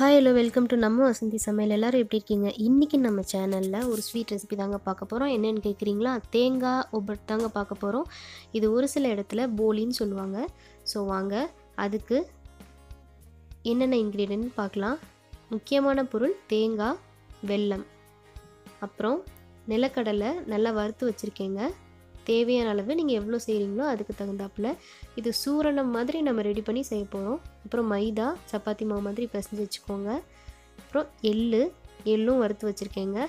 hi hello welcome to நம்ம வசந்தி சமையல் எல்லோரும் எப்படி இருக்கீங்க இன்றைக்கி நம்ம சேனலில் ஒரு ஸ்வீட் ரெசிபி தாங்க பார்க்க போகிறோம் என்னென்னு கேட்குறீங்களா தேங்காய் ஒவ்வொரு தாங்க பார்க்க போகிறோம் இது ஒரு சில இடத்துல போலின்னு சொல்லுவாங்க ஸோ வாங்க அதுக்கு என்னென்ன இன்க்ரீடியன்ட் பார்க்கலாம் முக்கியமான பொருள் தேங்காய் வெல்லம் அப்புறம் நிலக்கடலை நல்லா வறுத்து வச்சுருக்கேங்க தேவையான அளவு நீங்கள் எவ்வளோ செய்கிறீங்களோ அதுக்கு தகுந்தாப்புல இது சூரணம் மாதிரி நம்ம ரெடி பண்ணி செய்ய போகிறோம் அப்புறம் மைதா சப்பாத்தி மாவு மாதிரி பிசைஞ்சு வச்சுக்கோங்க அப்புறம் எள்ளு எள்ளும் வறுத்து வச்சுருக்கேங்க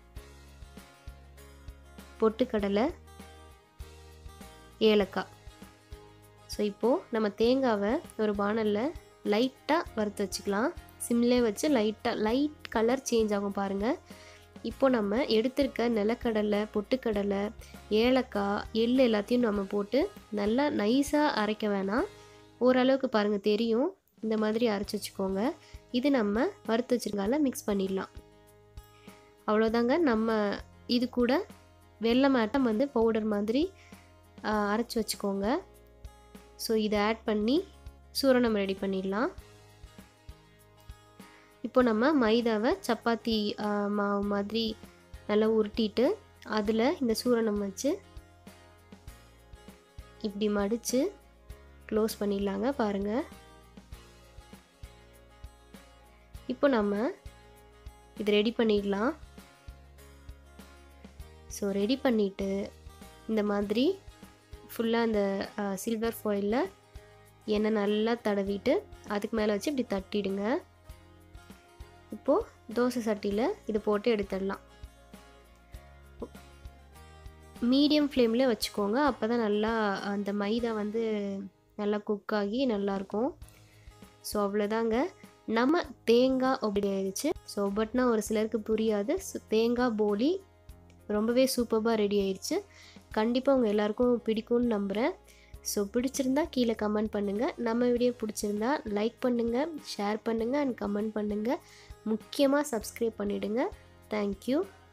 பொட்டுக்கடலை ஏலக்காய் ஸோ இப்போது நம்ம தேங்காவை ஒரு பானலில் லைட்டாக வறுத்து வச்சுக்கலாம் சிம்லே வச்சு லைட்டாக லைட் கலர் சேஞ்ச் ஆகும் பாருங்கள் இப்போ நம்ம எடுத்திருக்க நிலக்கடலை பொட்டுக்கடலை ஏலக்காய் எள் எல்லாத்தையும் நம்ம போட்டு நல்லா நைஸாக அரைக்க வேணாம் ஓரளவுக்கு பாருங்கள் தெரியும் இந்த மாதிரி அரைச்சி வச்சுக்கோங்க இது நம்ம வறுத்து வச்சுருக்கால மிக்ஸ் பண்ணிடலாம் அவ்வளோதாங்க நம்ம இது கூட வெள்ளை ஆட்டம் வந்து பவுடர் மாதிரி அரைச்சி வச்சுக்கோங்க ஸோ இதை ஆட் பண்ணி சூரணம் ரெடி பண்ணிடலாம் இப்போ நம்ம மைதாவை சப்பாத்தி மாவு மாதிரி நல்லா உருட்டிட்டு அதில் இந்த சூரணம் வச்சு இப்படி மடித்து க்ளோஸ் பண்ணிடலாங்க பாருங்கள் இப்போ நம்ம இது ரெடி பண்ணிடலாம் ஸோ ரெடி பண்ணிவிட்டு இந்த மாதிரி ஃபுல்லாக அந்த சில்வர் ஃபாயிலில் எண்ணெய் நல்லா தடவிட்டு அதுக்கு மேலே வச்சு இப்படி தட்டிடுங்க இப்போது தோசை சட்டியில் இது போட்டு எடுத்துடலாம் மீடியம் ஃப்ளேமில் வச்சுக்கோங்க அப்போ தான் நல்லா அந்த மைதா வந்து நல்லா குக் ஆகி நல்லாயிருக்கும் ஸோ அவ்வளோதாங்க நம்ம தேங்காய் ஒப்படி ஆயிடுச்சு ஸோ ஒப்பட்னா ஒரு சிலருக்கு புரியாது ஸோ தேங்காய் போலி ரொம்பவே சூப்பராக ரெடி ஆயிடுச்சு கண்டிப்பாக உங்கள் எல்லாருக்கும் பிடிக்கும்னு நம்புகிறேன் ஸோ பிடிச்சிருந்தா கீழே கமெண்ட் பண்ணுங்கள் நம்ம வீடியோ பிடிச்சிருந்தா லைக் பண்ணுங்கள் ஷேர் பண்ணுங்கள் அண்ட் கமெண்ட் பண்ணுங்கள் முக்கியமாக சப்ஸ்கிரைப் பண்ணிவிடுங்க தேங்க்யூ